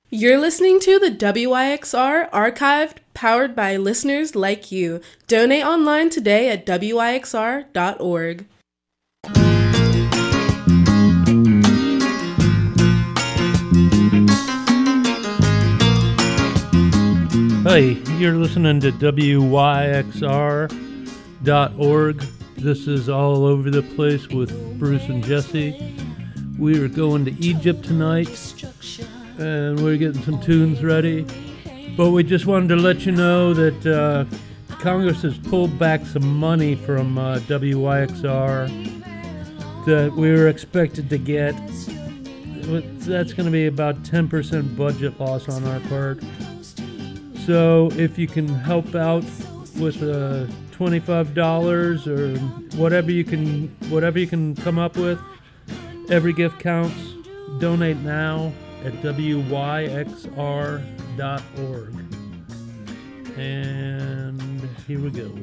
You're listening to the WYXR archived, powered by listeners like you. Donate online today at WYXR.org. Hey, you're listening to WYXR.org. This is all over the place with Bruce and Jesse. We are going to Egypt tonight and we're getting some tunes ready. But we just wanted to let you know that uh, Congress has pulled back some money from uh, WYXR that we were expected to get. That's going to be about 10% budget loss on our part. So if you can help out with uh, $25 or whatever you can whatever you can come up with, every gift counts. Donate now at wyxr.org. And here we go.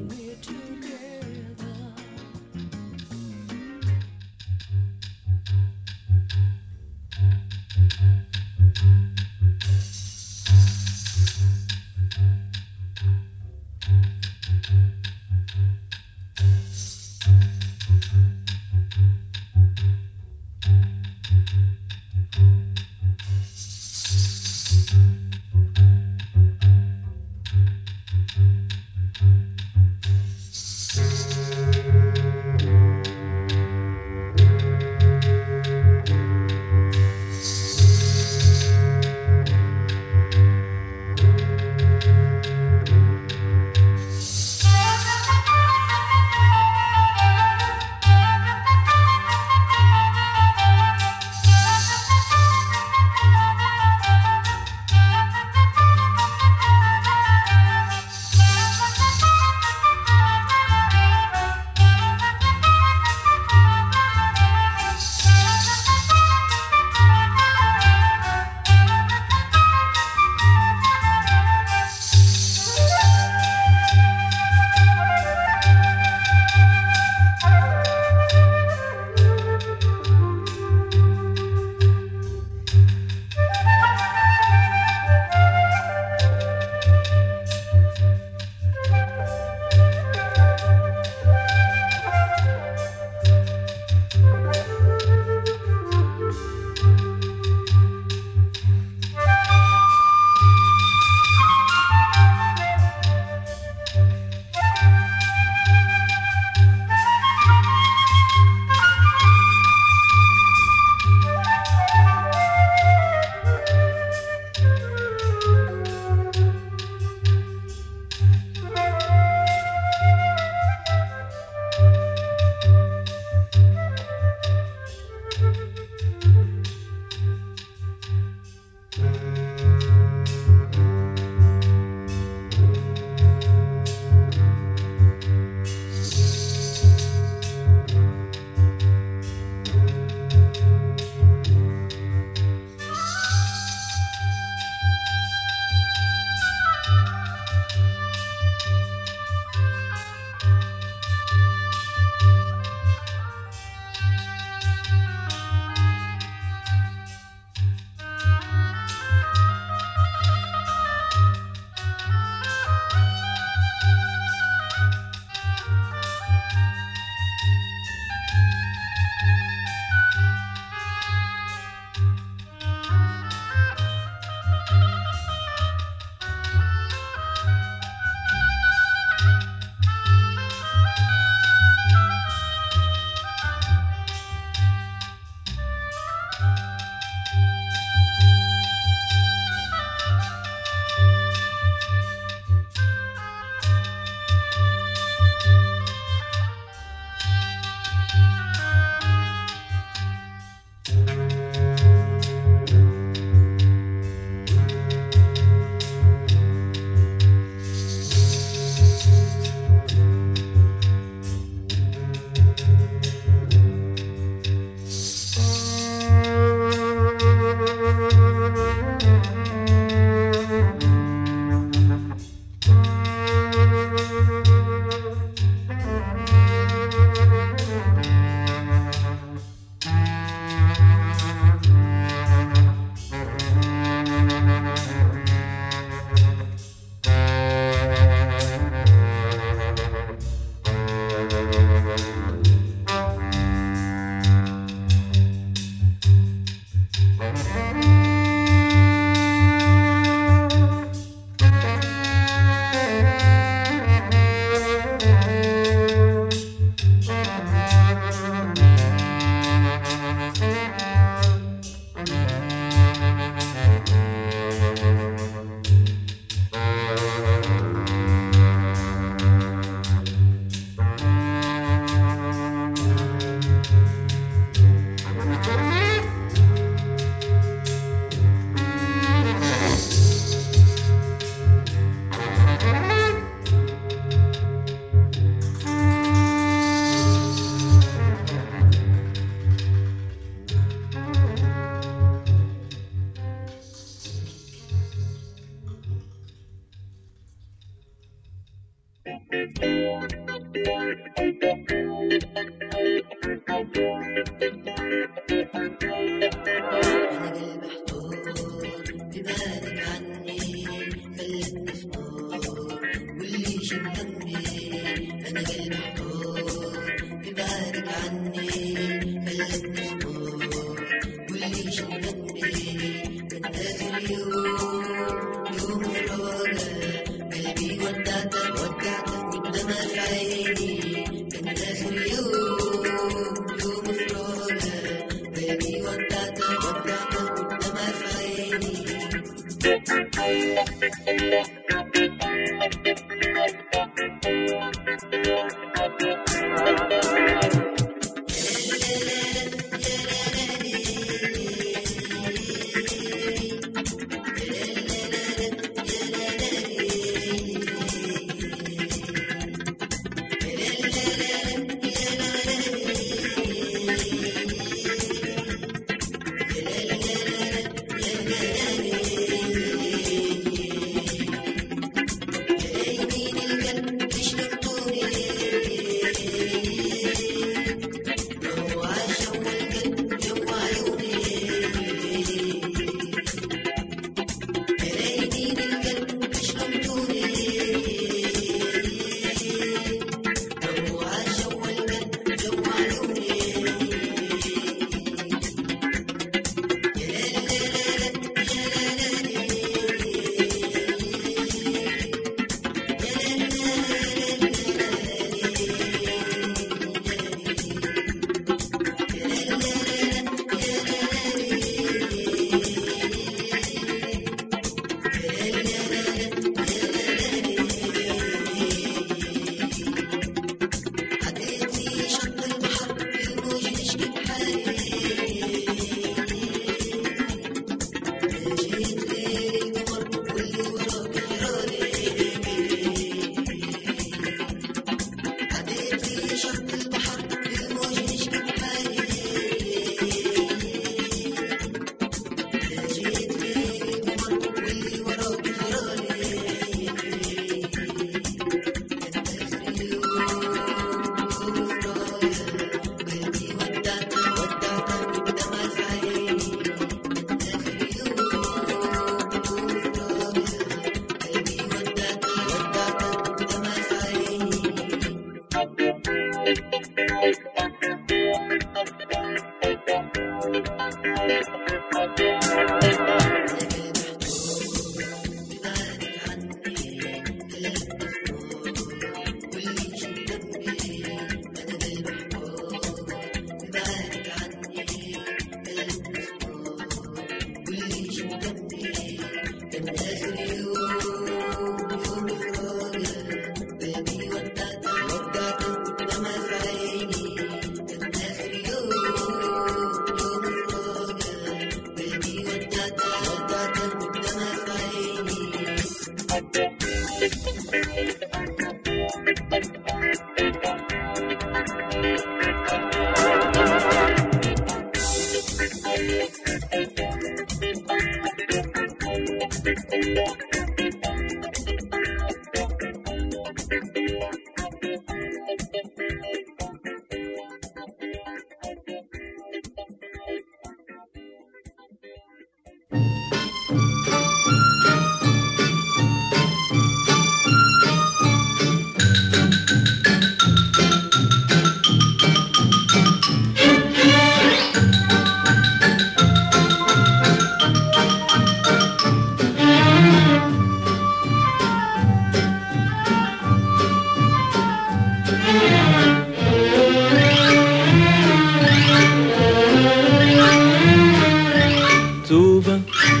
توبة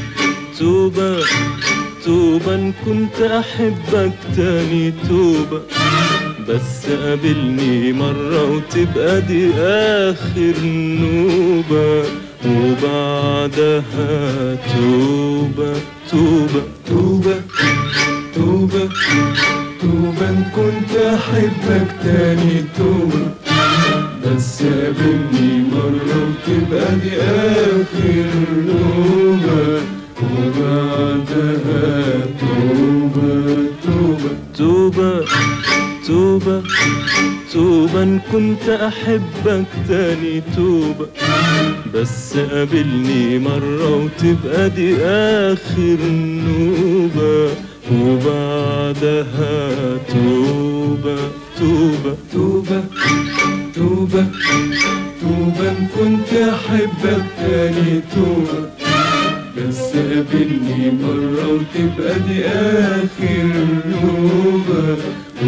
توبة توبة إن كنت أحبك تاني توبة بس قابلني مرة وتبقى دي آخر نوبة وبعدها توبة توبة توبة توبة توبة إن كنت أحبك تاني توبة بس قابلني مرة وتبقى دي آخر نوبة وبعدها توبة توبة توبة توبة توبة إن كنت أحبك تاني توبة بس قابلني مرة وتبقى دي آخر نوبة وبعدها توبة توبة توبة توبة توبة إن كنت أحبك تاني توبة بس قابلني مرة وتبقى دي آخر نوبة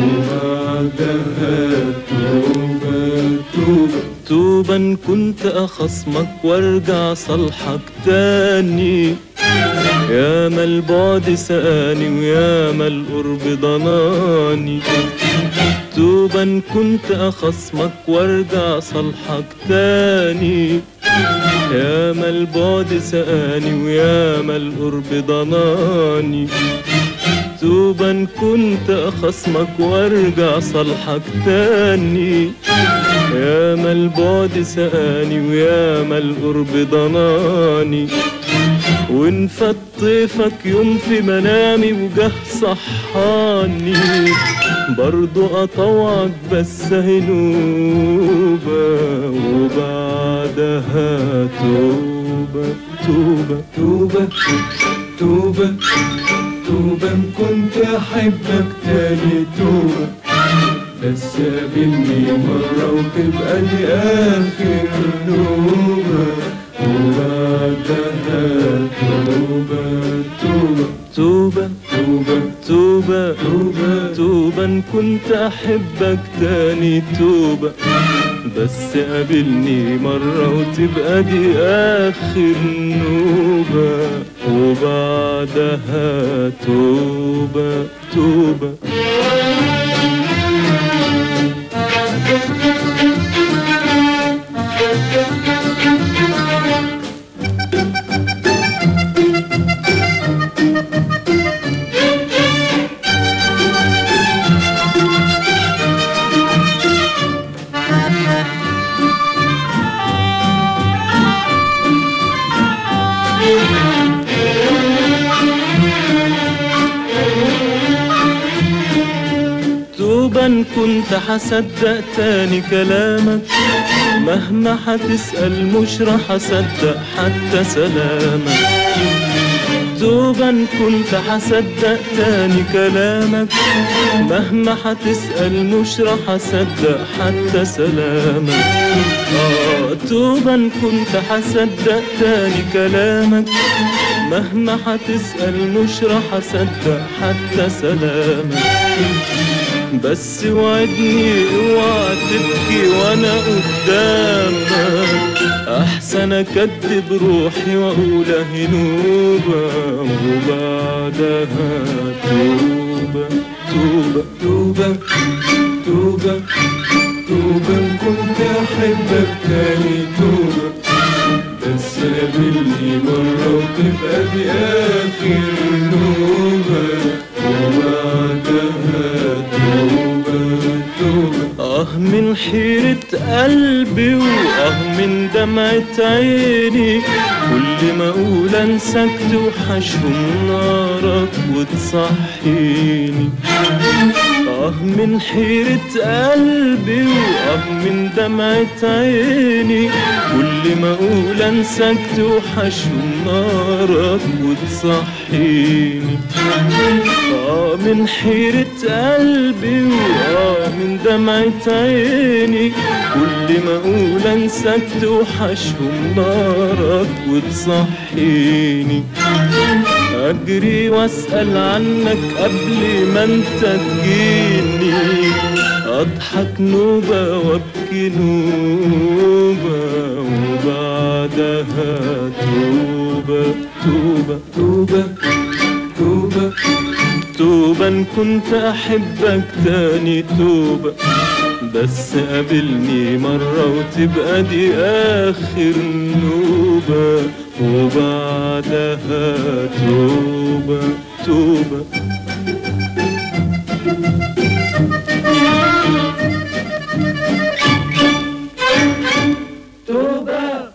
وبعدها توبة توبة توبة إن كنت أخصمك وارجع صالحك تاني يا ما البعد سقاني ويا ما القرب ضناني توبة إن كنت أخصمك وارجع صالحك تاني يا ما البعد سقاني ويا ما القرب ضناني توبة إن كنت أخصمك وارجع صالحك تاني يا ما البعد سقاني ويا ما القرب ضناني وإن فات طيفك يوم في منامي وجه صحاني برضو أطوعك بس هنوبة وبعدها توبة توبة توبة توبة توبة إن كنت أحبك تاني توبة بس قابلني مرة وتبقى دي آخر نوبة وبعدها توبة توبة توبة توبة توبة توبة توبة إن كنت أحبك تاني توبة بس قابلني مرة وتبقى دي آخر نوبة وبعدها توبة توبة توبة إن كنت حصدق تاني كلامك مهما حتسأل مش راح أصدق حتى سلامك توبة إن كنت حصدق تاني كلامك مهما حتسأل مش راح أصدق حتى سلامك آه توبة إن كنت حصدق تاني كلامك مهما حتسأل مش راح أصدق حتى سلامك بس وعدني اوعى تبكي وانا قدامك احسن اكدب روحي واقول هنوبة وبعدها توبة توبة توبة توبة توبة إن كنت احبك تاني توبة بس قابلني مرة وتبقى دي آخر نوبة وبعدها توبة توبة آه من حيرة قلبي وآه من دمعة عيني كل ما أقول أنساك توحشهم نارك وتصحيني آه من حيرة قلبي وآه من دمعة عيني كل ما أقول أنساك توحشهم نارك وتصحيني آه من حيرة قلبي وآه من دمعة عيني كل ما أقول أنساك توحشهم نارك وتصحيني أجري وأسأل عنك قبل ما أنت تجيني أضحك نوبة وأبكي نوبة وبعدها توبة توبة توبة توبة توبة إن كنت أحبك تاني توبة بس قابلني مرة وتبقى دي آخر نوبة وبعدها توبة توبة توبة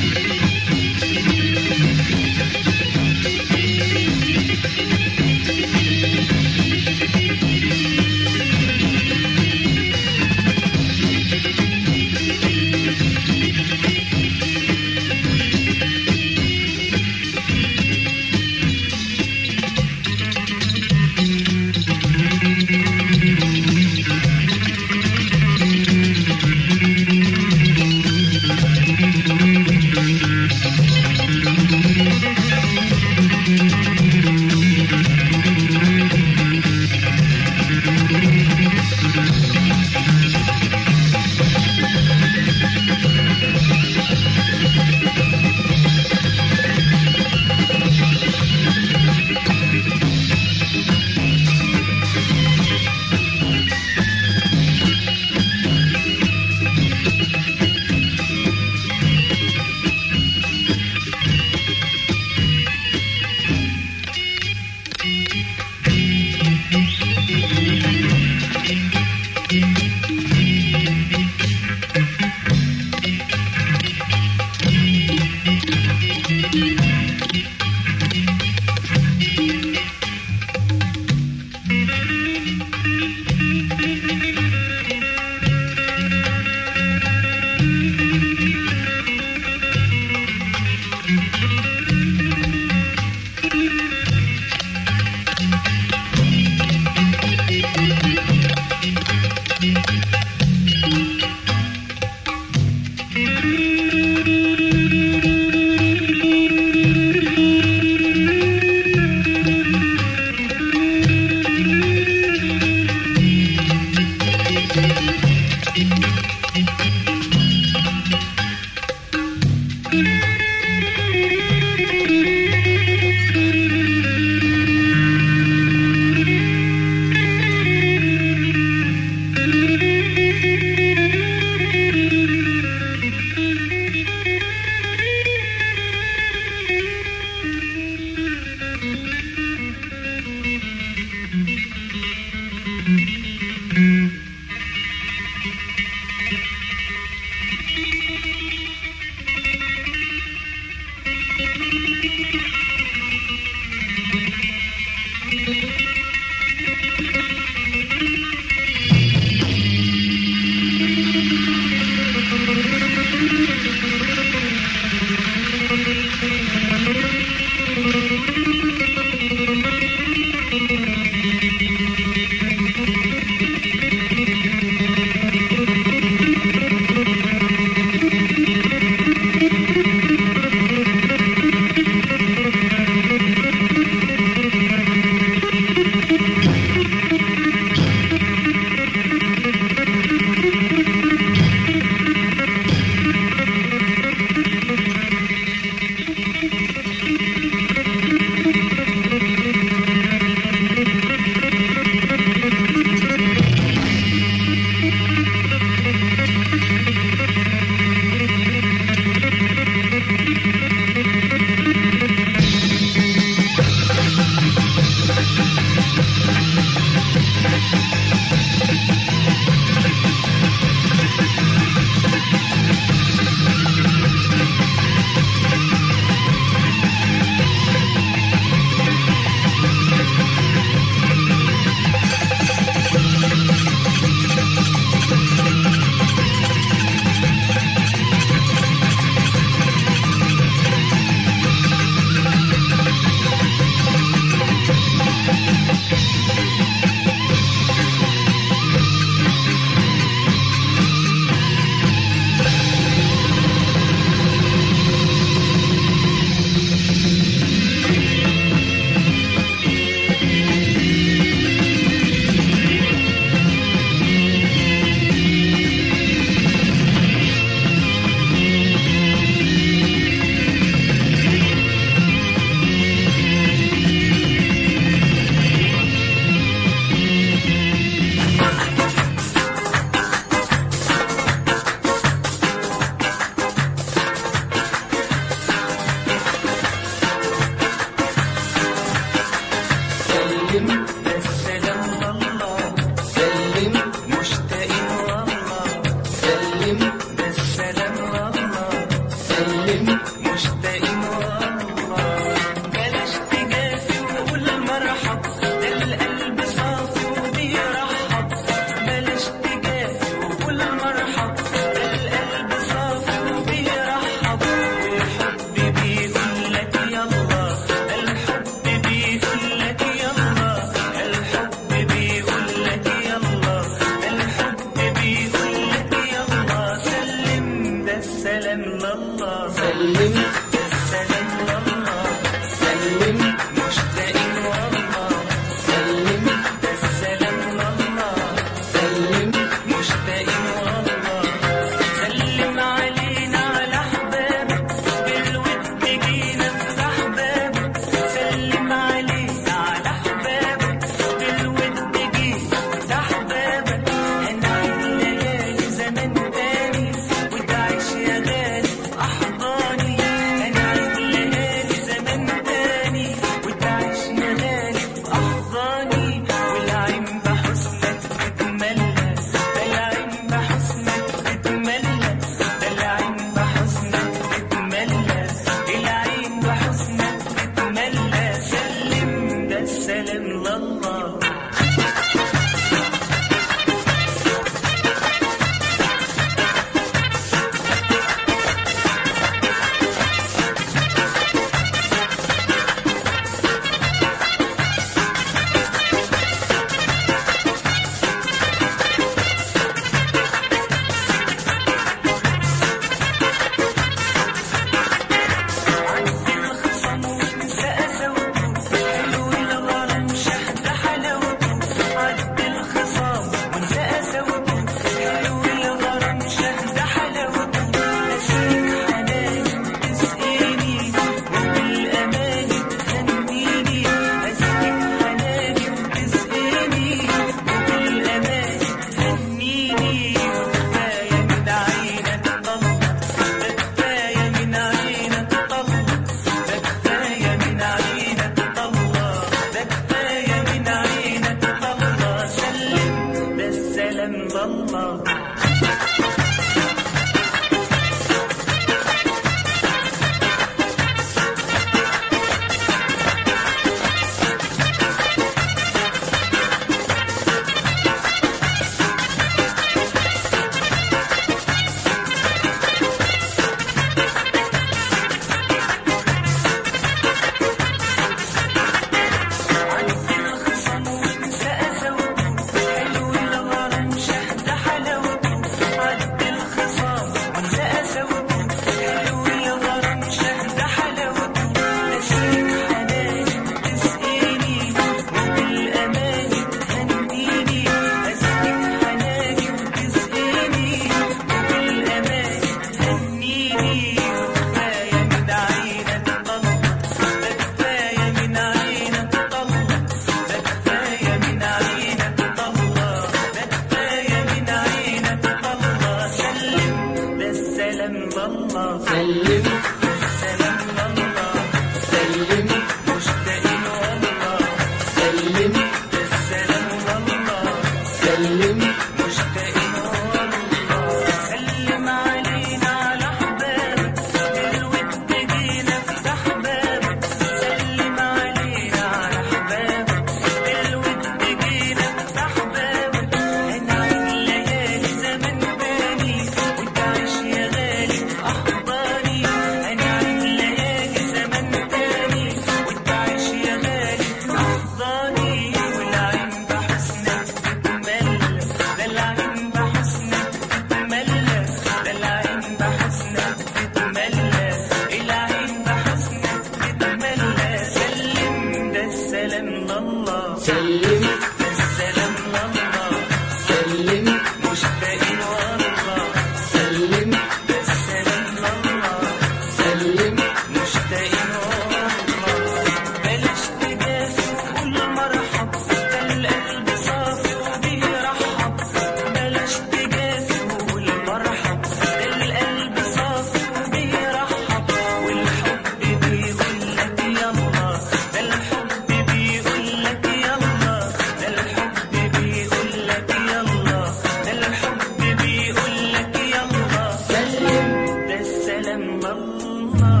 سلم مشتاقين والله سلم السلام والله سلم مشتاقين والله سلم علينا على احبابك الود جينا افتح بابك سلم علينا على احبابك الود جينا افتح بابك هنعين ليالي زمن تاني وتعيش يا غالي احضاني هنعين ليالي زمن تاني وتعيش يا غالي احضاني والعين بحسنك تتملى ده العين بحسنك تتملى ده العين بحسنك تتملى العين بحسنك تتملى سلم ده السلام لله سلم ده السلام لله سلم مشتاقين والله سلم ده السلام لله سلم مشتاقين والله بلاش تجافي وقول مرحب ده القلب صافي وبيرحب بلاش تجافي وقول مرحب ده القلب صافي وبيرحب والحب بيقول لك يلا ده الحب بيقول لك يلا ده الحب بيقول لك يلا ده الحب بيقول لك يلا سلم ده السلام الله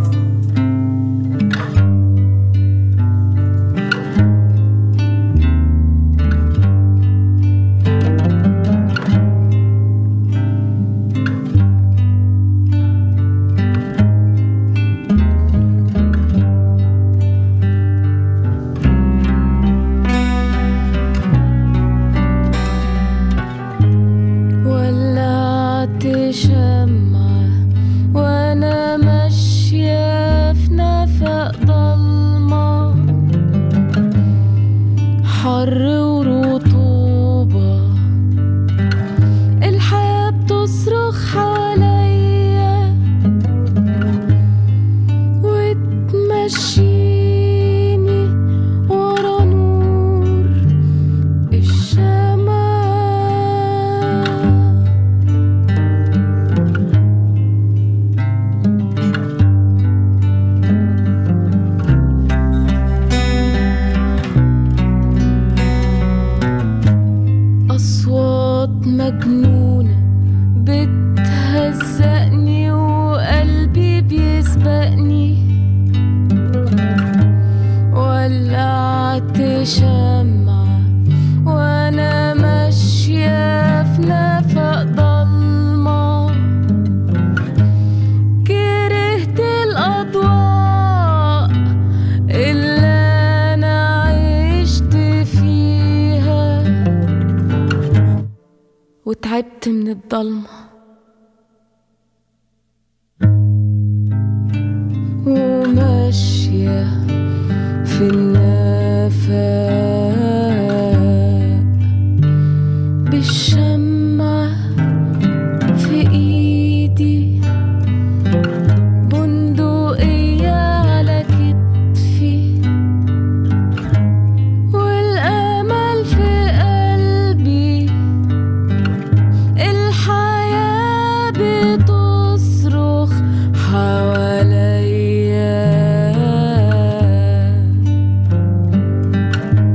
ولعت شمعة وانا ماشية في نفق ضلمة حر ورطوبة الحياة بتصرخ حواليا وتمشيني ورا نور الشمع أصوات مجنونة بتهزقني وقلبي بيسبقني ولعت شمعة وأنا ماشية في نفق ضلمة كرهت الأضواء اللي أنا عشت فيها وتعبت من الضلمة وماشية في النفاق بالشمعة في ايدي بندقية على كتفي والأمل في قلبي الحياة بتصرخ حواليا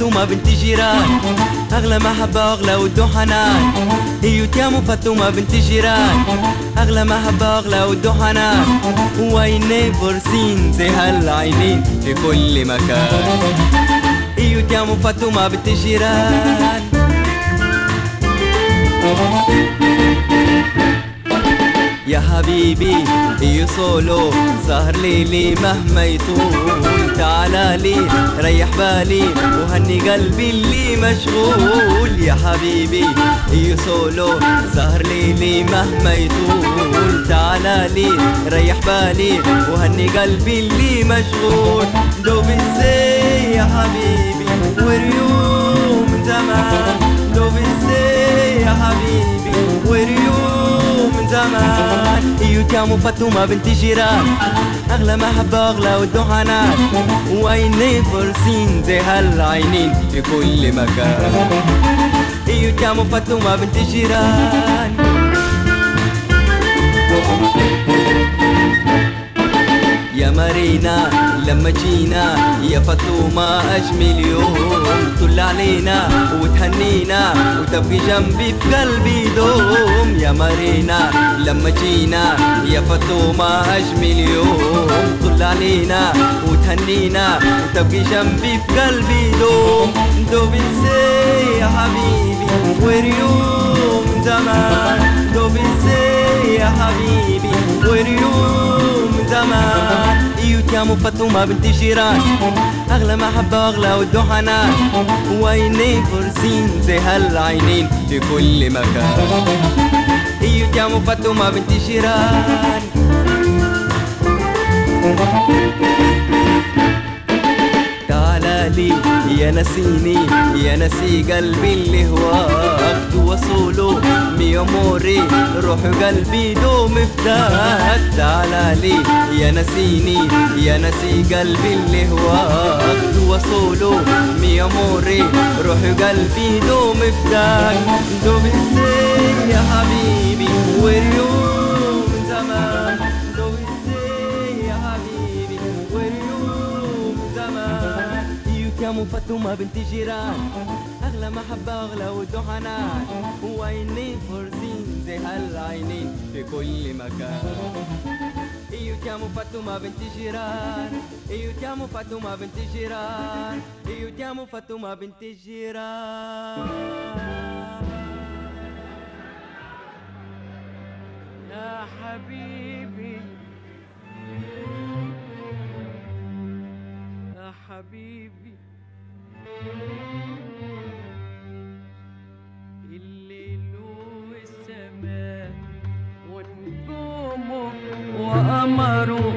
فاطمة بنت جيران أغلى محبة أغلى وده حنان هي يا أم فاطمة بنت جيران أغلى محبة أغلى وده حنان واي نيفر سين زي هالعينين في كل مكان هي يا أم فاطمة بنت جيران يا حبيبي هي سولو سهر ليلي مهما يطول تعالى لي ريح بالي وهني قلبي اللي مشغول يا حبيبي هي سولو سهر ليلي مهما يطول تعالى لي ريح بالي وهني قلبي اللي مشغول دوب ازاي يا حبيبي وريوم من زمان دوب ازاي يا حبيبي وريوم من زمان ايوت يا ام فاطمه بنت جيران اغلى محبه اغلى والدهانات واي نيفر سين زي هالعينين في كل مكان ايوت يا ام فاطمه بنت جيران يا مارينا لما جينا يا فاطمة أجمل يوم طل علينا وتهنينا وتبقي جنبي في قلبي دوم يا مارينا لما جينا يا فاطمة أجمل يوم طل علينا وتهنينا وتبقي جنبي في قلبي دوم دوب ازاي يا حبيبي وريوم من زمان دوب ازاي يا حبيبي وريوم من زمان ايوت يا ام فاطمة بنت جيران اغلى محبة اغلى والدحنان واي نيفر سين زي هالعينين في كل مكان ايوت يا ام فاطمة بنت جيران تعالى لي يا نسيني يا نسي قلبي اللي هواك توصوله مي اموري روح قلبي دوم افتاك تعالى لي يا نسيني يا نسي قلبي اللي هواك توصوله مي اموري روح قلبي دوم افتاك دوم ازاي يا حبيبي واليوم زمان دوم ازاي يا حبيبي واليوم زمان ايوك يا ام فاطمة بنت جيران اغلى محبة اغلى والدحنان وعيني فرزين زي هالعينين في كل مكان ايوك يا ام فاطمة بنت جيران ايوك يا ام فاطمة بنت جيران ايوك يا ام فاطمة بنت جيران يا حبيبي يا حبيبي الليل والسماء ونجومه وقمره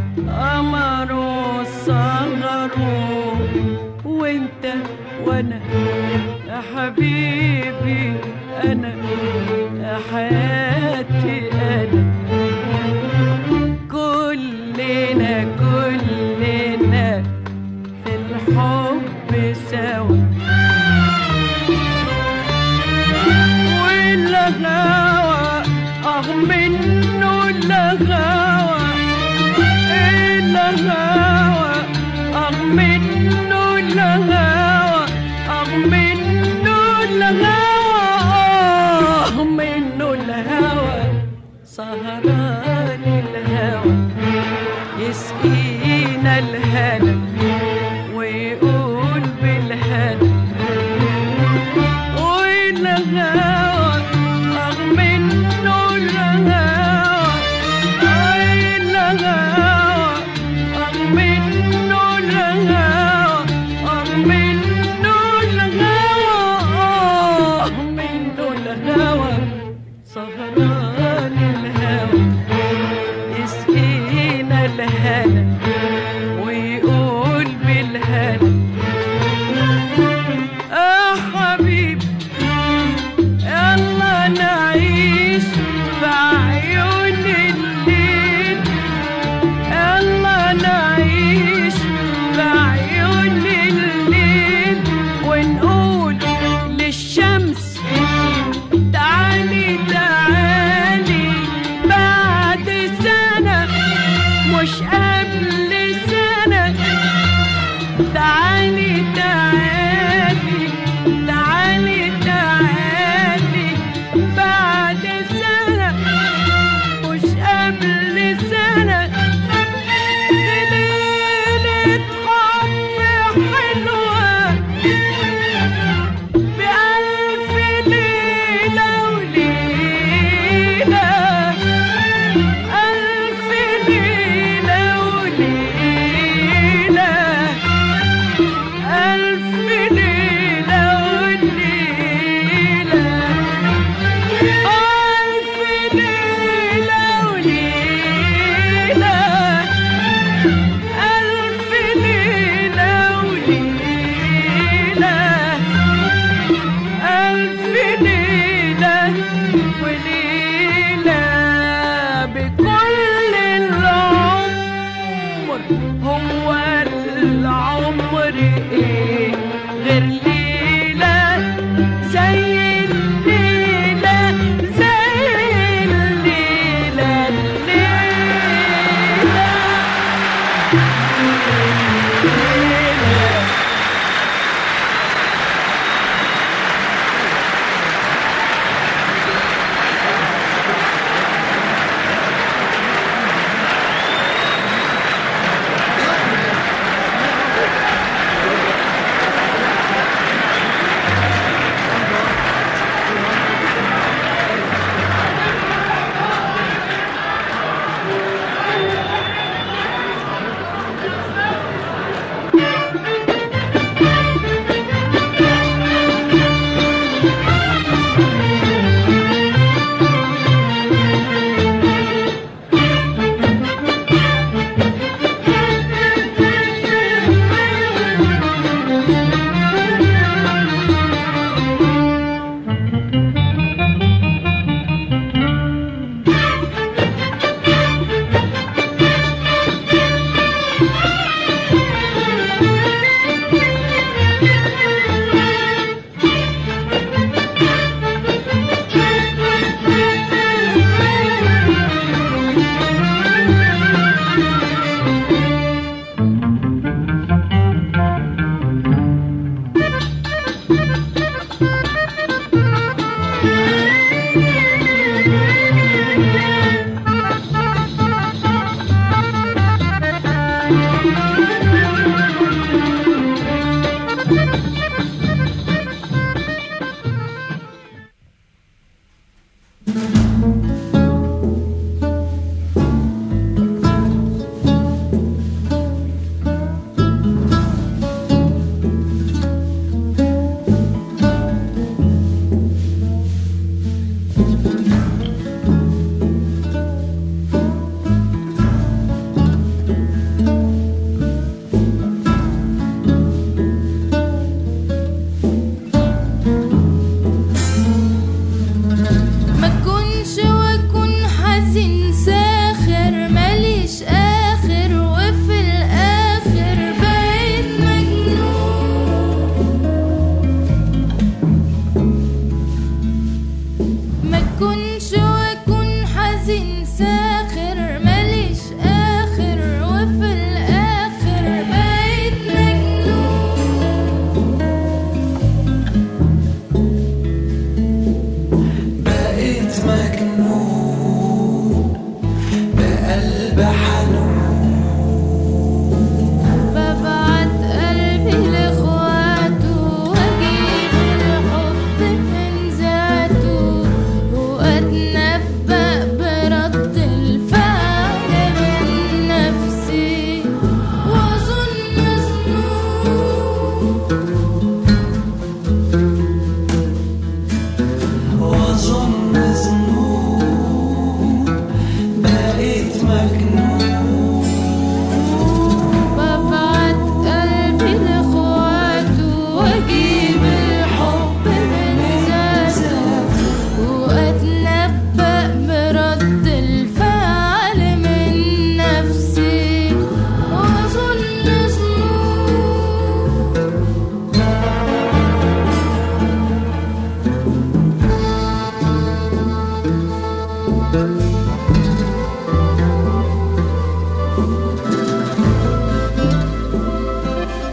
قمره صغره وانت وانا يا حبيبي انا يا حياتي انا كلنا كلنا في الحب سوا والغاوى اه منه الغاوى الغاوى اه منه الغاوى اه منه الغاوى اه منه الهوى سهران الهوى يسقينا الهنا ويقول